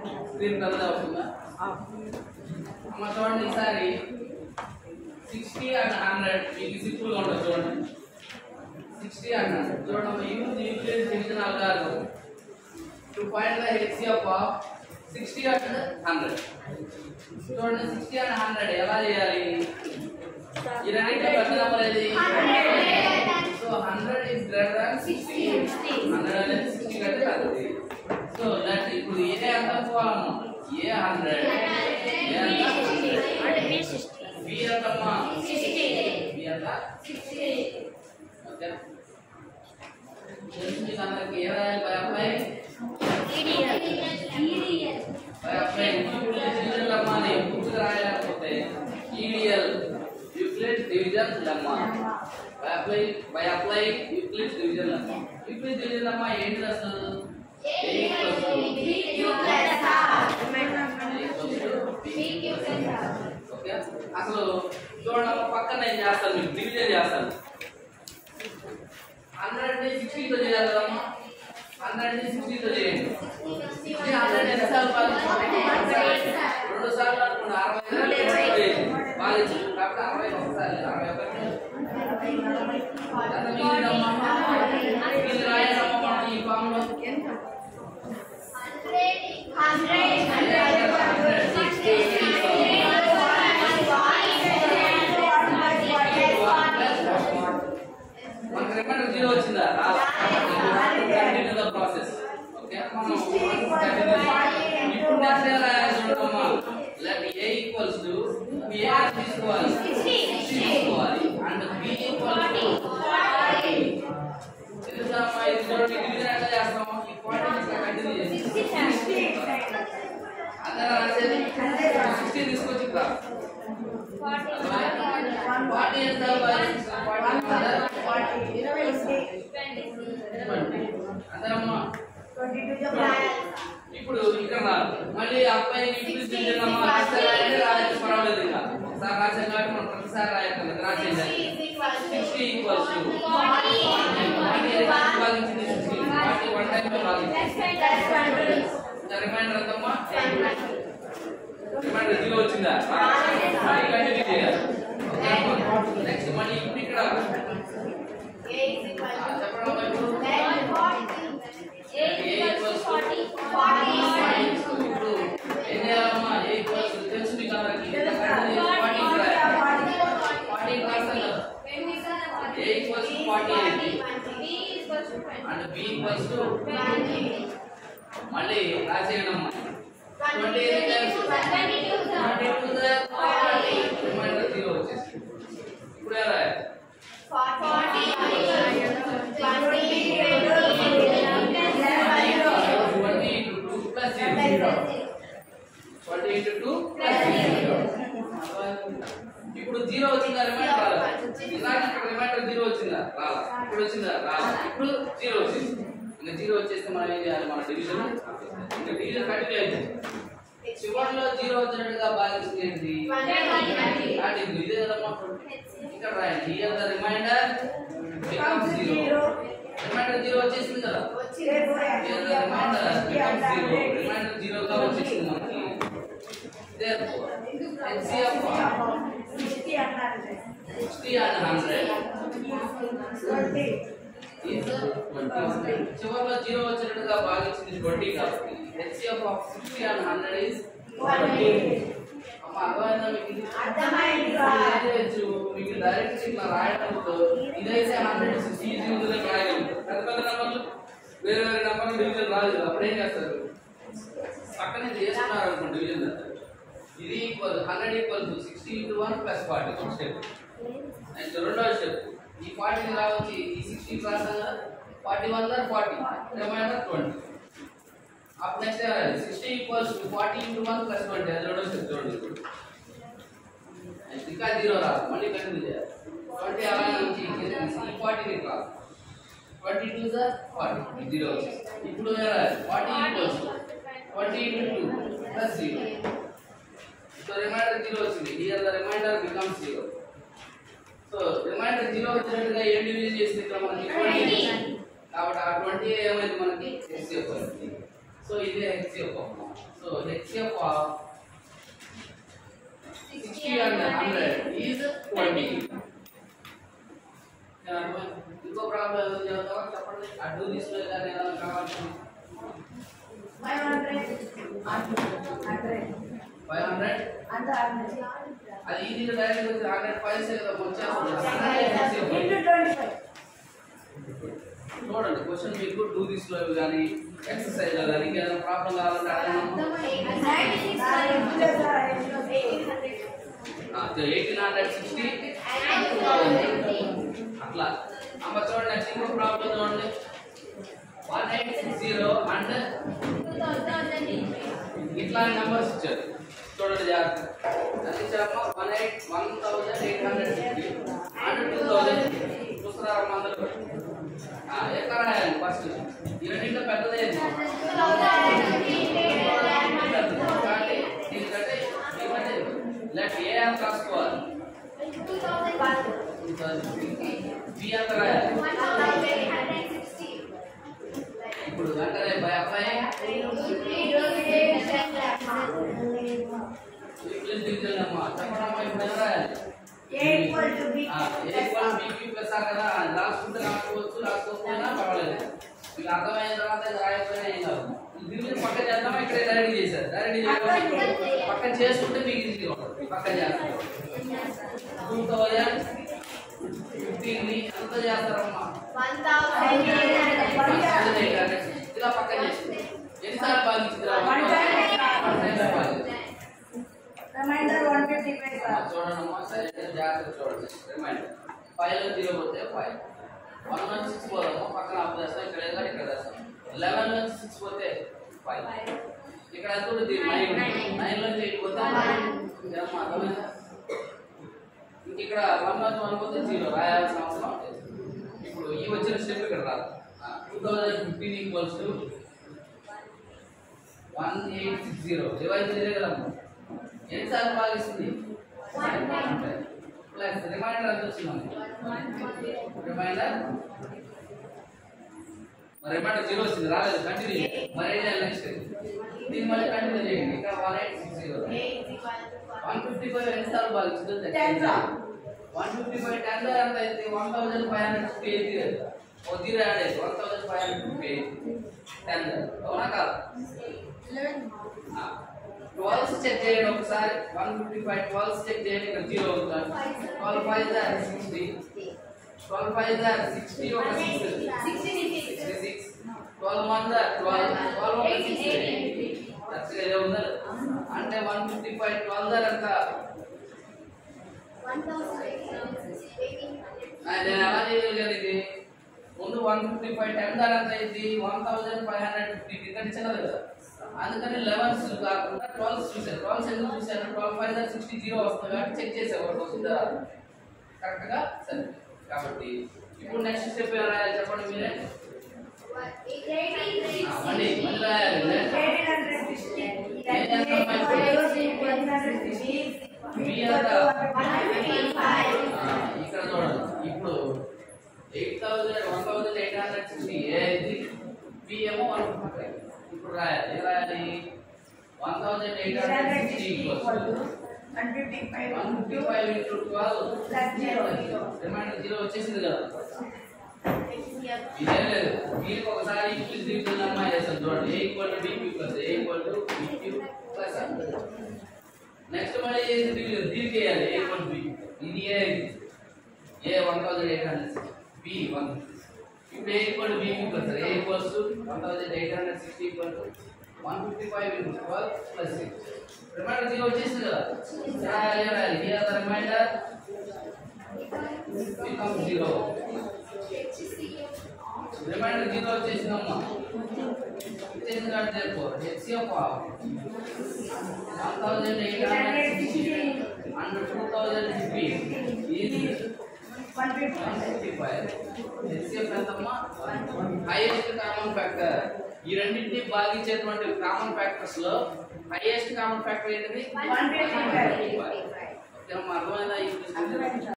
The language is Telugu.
స్క్రీన్ కలర్ అవుతుందా అమ్మ చూడండి ఈసారి సిక్స్టీ అండ్ హండ్రెడ్ మీకు సింపుల్గా ఉంటుంది చూడండి సిక్స్టీ అండ్ హండ్రెడ్ చూడండి use Euclid division algorithm to find the HCF of sixty and hundred చూడండి సిక్స్టీ అండ్ హండ్రెడ్ ఎలా చేయాలి ఈ రెండింటి పెద్ద నెంబర్ ఏది so hundred is greater than sixty hundred అనేది సిక్స్టీ కంటే పెద్దది సో దట్ ఇప్పుడు ఏ ఎంత పోవాలమ్మా ఏ హండ్రెడ్ ఏ ఎంత బి ఎంతమ్మా బి ఎంత ఓకే తెలిసి మీకు అందరికి ఏ రాయాలి by apply by apply division lemma అని పూర్తిగా రాయలేకపోతే EDL Euclid division lemma by apply by apply Euclid division lemma Euclid division lemma ఏంటి అసలు A equals to ఓకే అసలు చూడండి పక్కన నేను చేస్తాను మీకు డివిజన్ చేస్తాను హండ్రెడ్ ని సిక్స్టీతో చేయాలి కదమ్మా హండ్రెడ్ ని సిక్స్టీతో చేయండి సిక్స్టీ హండ్రెడ్ ఎన్ని సార్లు భాగించాలి రెండు సార్లు అనుకోండి అరవై సార్లు భాగించాలి కాబట్టి అరవై ఒకసారి అరవై ఒకటి ఎంత మిగిలిందమ్మా మిగిలింది రాయాలమ్మా మనం ఈ ఫామ్ లో మనకి రిమైండర్ జీరో వచ్చిందా కంటిన్యూ ద ప్రాసెస్ ఓకే మనం ఇప్పుడు నెక్స్ట్ ఏం రాయాలి చూడమ్మా let a equals to a తీసుకోవాలి తీసుకోవాలి అండ్ బి ఈక్వల్స్ టు తెలుసమ్మా ఇది చూడండి డివిజన్ ఎట్లా చేస్తాము ఈ క్వాంటిటీ కంటిన్యూ చేసి అందరూ రాసేది సిక్స్టీ తీసుకొచ్చి ఇక్కడ ఫార్టీ ఎంత అందరమ్మా ఇప్పుడు ఇక్కడ రా. మళ్ళీ అబ్బాయి ఇంగ్లీష్ దిద్దమ్మా రాస్తే రాయండి రాయచ్చు పర్వాలేదు ఇంకా ఒకసారి రాసాం కాబట్టి మనం ప్రతిసారి రాయక్కర్లేదు రాసేయండి సిక్స్టీ ఈక్వల్స్ టు భాగించింది సిక్స్టీ ఫార్టీ వన్ టైం భాగించింది రిమైండర్ ఎంతమ్మా రిమైండర్ జీరో వచ్చిందా మళ్ళీ కంటిన్యూ చేయాలి నెక్స్ట్ మళ్ళీ ఇప్పుడు ఇక్కడ చెప్పడం ఇప్పుడు ఇప్పుడు ఏం చేయాలమ్మా ఏ ఈక్వల్స్ తెలుసు మీకు అందరికి ఫార్టీ ఫార్టీ రాస్తాం కదా A equals forty and B equals to మళ్ళీ రాసేయండి అమ్మా twenty twenty two remainder zero వచ్చేసి ఇప్పుడు ఎలా twenty into two plus zero twenty into two plus zero ఇప్పుడు జీరో వచ్చిందా రిమైండర్ రాలా ఇలాగే ఇక్కడ రిమైండర్ జీరో వచ్చిందా రాలా ఇప్పుడు వచ్చిందా రాలా ఇప్పుడు జీరో వచ్చింది ఇంకా జీరో వచ్చేస్తే మనం ఏం చేయాలి మన డివిజన్ ఇంకా డివిజన్ కంటిన్యూ అయింది చివరిలో జీరో వచ్చినట్టుగా భావిస్తుంది ఏంటి స్టార్టింగ్ ఇదే కదమ్మా ఇక్కడ రాయండి here the remainder become zero remainder zero వచ్చేసింది కదా here the remainder become zero remainder జీరోగా వచ్చేసింది మనకి therefore HCF సిక్స్టీ అన్నారు 60 and 100 is 20 చివరిలో జీరో వచ్చినట్టుగా భావించింది 20 కాబట్టి HCF of 60 and 100 is 20 అమ్మ అర్థమైందా మీకు ఇది? అర్థమైంది ఏం చేయొచ్చు మీకు డైరెక్ట్ ఇట్లా రాయడంతో ఇదైతే హండ్రెడ్ సిక్స్టీ ఈజీ ఉందని రాయగలరు పెద్ద పెద్ద నెంబర్లు వేరే వేరే నెంబర్లు డివిజన్ రాదు కదా అప్పుడు ఏం చేస్తారు పక్కనే చేసుకున్నారు అనుకోండి డివిజన్ ఇది equal hundred equal to sixty into one plus forty ఒక స్టెప్ నెక్స్ట్ రెండో స్టెప్ ఈ ఫార్టీ రావచ్చు ఈ sixty class forty one forty remainder twenty అప్పుడు next sixty equals to forty into one plus twenty అది రెండో స్టెప్ చూడండి ఇప్పుడు ఇంకా జీరో రాదు మళ్ళీ కంటిన్యూ చేయాలి ట్వంటీ అలా నుంచి ఈ ఫార్టీ రాదు twenty two sir forty zero వచ్చేసి ఇప్పుడు forty equals twenty into two plus zero so remainder zero వచ్చింది here the remainder becomes zero so remainder zero వచ్చినట్టుగా ఏం డివిజన్ చేసింది ఇక్కడ మనకి ట్వంటీ కాబట్టి ఆ ట్వంటీ ఏమైంది మనకి హెచ్సిఎఫ్ అయింది సో ఇదే HCF so HCF of sixty and hundred is twenty ఇంకో ప్రాబ్లం ఏదో చెప్తావా చెప్పండి అడ్డు తీసుకునే కానీ ఏదైనా కావాలి five hundred hundred five hundred అంత హండ్రెడ్ అది ఈజీగా డైరెక్ట్ వచ్చి హండ్రెడ్ ఫైవ్ కదా ఇంటూ వచ్చేస్తుంది ట్వంటీ ఫైవ్ చూడండి క్వశ్చన్ మీకు డూ దిస్ లో కానీ ఎక్సర్సైజ్ లో కానీ ఇంకేదైనా ప్రాబ్లం కావాలంటే అడగండి ఎయిటీన్ హండ్రెడ్ సిక్స్టీ అట్లా అమ్మ చూడండి నెక్స్ట్ ఇంకో ప్రాబ్లం చూడండి one eight six zero and ఇట్లా నెంబర్స్ ఇచ్చారు చూడండి జాగ్రత్త అది ఇచ్చారమ్మా one eight one thousand eight hundred fifty and two thousand చూస్తున్నారమ్మా అందరూ ఆ, ఎక్కడ రాయాలి ఫస్ట్ ఈ రెండింటిలో పెద్దది ఏది? పెద్దది. కాబట్టి దీనికంటే దీనికంటే లెఫ్ట్ ఏ అంత రాసుకోవాలి బి అంత రాయాలి ఇప్పుడు వెంటనే బై అబ్బాయి ఇంగ్లీష్ డివిజన్ అమ్మా చెప్పడమ్మా ఇప్పుడు ఎలా రాయాలి ఏ ఈక్వల్ టు బి ఆ, ఏ ఈక్వల్ బీపీ ప్లస్ ఆ కదా రాసుకుంటే రాసుకోవచ్చు రాసుకోకపోయినా పర్వాలేదు మీకు అర్థమైన తర్వాత ఇది రాయకపోయినా ఏం కాదు దీన్ని పక్క చేద్దామా ఇక్కడ డైరెక్ట్ చేశారు డైరెక్ట్ చేయడం పక్క చేసుకుంటే మీకు ఈజీగా ఉంటుంది పక్క చేస్తారు టూ థౌజండ్ ఫిఫ్టీన్ ఎంత చేస్తారమ్మా ఇలా పక్క చేసి ఎన్నిసార్లు భాగించారు One time. భాగించారు remainder one fifty five sir చూడండమ్మా సరే జాగ్రత్త చూడండి రిమైండర్ ఫైవ్ లో జీరో పోతే ఫైవ్ వన్ నుంచి సిక్స్ పోదాము పక్కన ఆఫ్ చేస్తాం ఇక్కడ ఏదో ఇక్కడ వేస్తాం లెవెన్ నుంచి సిక్స్ పోతే ఫైవ్ ఇక్కడ ఎంత ఉంటుంది నైన్ నైన్ నుంచి ఎయిట్ పోతే ఏమ్మా అర్థమైందా ఇంక ఇక్కడ వన్ నుంచి వన్ పోతే జీరో రాయాల్సిన అవసరం లేదు ఇప్పుడు ఈ వచ్చిన స్టెప్ ఇక్కడ రాదు two thousand fifteen equals to one eight six zero divide చేయలే కదమ్మా ఎన్నిసార్లు భాగిస్తుంది ప్లస్ రిమైండర్ ఎంత వచ్చింది రిమైండర్ మరి రిమైండర్ జీరో వచ్చింది రాలేదు కంటిన్యూ మరి ఏం చేయాలి నెక్స్ట్ దీన్ని మళ్ళీ కంటిన్యూ చేయండి ఇక్కడ one eight six zero one fifty five ఎన్నిసార్లు భాగిస్తుంది Ten రా. వన్ ఫిఫ్టీ ఫైవ్ టెన్ లో ఎంత అయితే one thousand five hundred fifty eight oh zero add అయ్యింది one thousand five hundred fifty eight ten అవునా కాదు ట్వెల్వ్స్ చెక్ చేయండి ఒకసారి one fifty five twelves check చేయండి ఇక్కడ జీరో అవుతుంది ట్వెల్వ్ ఫైవ్ దార్ సిక్స్టీ ట్వెల్వ్ ఫైవ్ దార్ సిక్స్టీ ఒక six sixty six twelve one దార్ ట్వెల్వ్ ట్వెల్వ్ ఒక సిక్స్ కరెక్ట్గా ఇదే ఉందా అంటే వన్ ఫిఫ్టీ ఫైవ్ ట్వెల్వ్ దార్ ఎంత ఆ, నేను ఎలా చేయగలిగాను ఇది ముందు వన్ ఫిఫ్టీ ఫైవ్ టెన్ దార్ ఎంత అయింది one thousand five hundred fifty ఎందుకంటే చిన్నది కదా అందుకని లెవెన్స్ కాకుండా ట్వెల్వ్ చూసాను ట్వెల్వ్ ఎందుకు చూసాను ట్వెల్వ్ ఫైవ్ దార్ సిక్స్టీ జీరో వస్తుంది కాబట్టి చెక్ చేసాను ఒకటి వస్తుందా కరెక్ట్గా సరే కాబట్టి ఇప్పుడు నెక్స్ట్ స్టెప్ ఎలా రాయాలి చెప్పండి మీరే ఆ, మళ్ళీ మళ్ళీ రాయాలి ఎయిటీన్ హండ్రెడ్ సిక్స్టీ ఏం చేస్తాం ఎయిటీన్ హండ్రెడ్ సిక్స్టీ మీ ఎంత ఆ, ఇక్కడ చూడండి ఇప్పుడు eight thousand one thousand eight hundred sixty A అయింది బి ఏమో వన్ ఫిఫ్టీ ఇప్పుడు రాయాలి ఏ రాయాలి one thousand eight hundred sixty equals one fifty five one fifty five into twelve plus zero remainder zero వచ్చేసింది కదా ఇదేం లేదు మీరు ఒకసారి ఈక్వల్ డివిజన్ అమ్మాయి చేస్తాను చూడండి A equal to BQ plus A equal to BQ plus next మళ్ళీ డివిజన్ దీనికి వేయాలి ఏ ఈక్వల్ బి ఇది A A one thousand eight hundred B one ఇప్పుడు A equal to BQ plus A equals to one thousand eight hundred sixty equal to one fifty five into twelve plus six remainder zero వచ్చేసింది కదా రాయాలి రాయాలి here the remainder become zero remainder zero వచ్చేసిందమ్మా వచ్చేసింది కాబట్టి తెలుపు HCF one thousand eight hundred sixty and two thousand fifty ఇది one fifty one fifty five HCF ఎంతమ్మా హైయెస్ట్ కామన్ ఫ్యాక్టర్ ఈ రెండింటిని భాగించేటువంటి కామన్ ఫ్యాక్టర్స్ లో హైయెస్ట్ కామన్ ఫ్యాక్టర్ ఏంటిది వన్ ఫిఫ్టీ ఫైవ్ ఓకేనమ్మా అర్థమైందా ఈ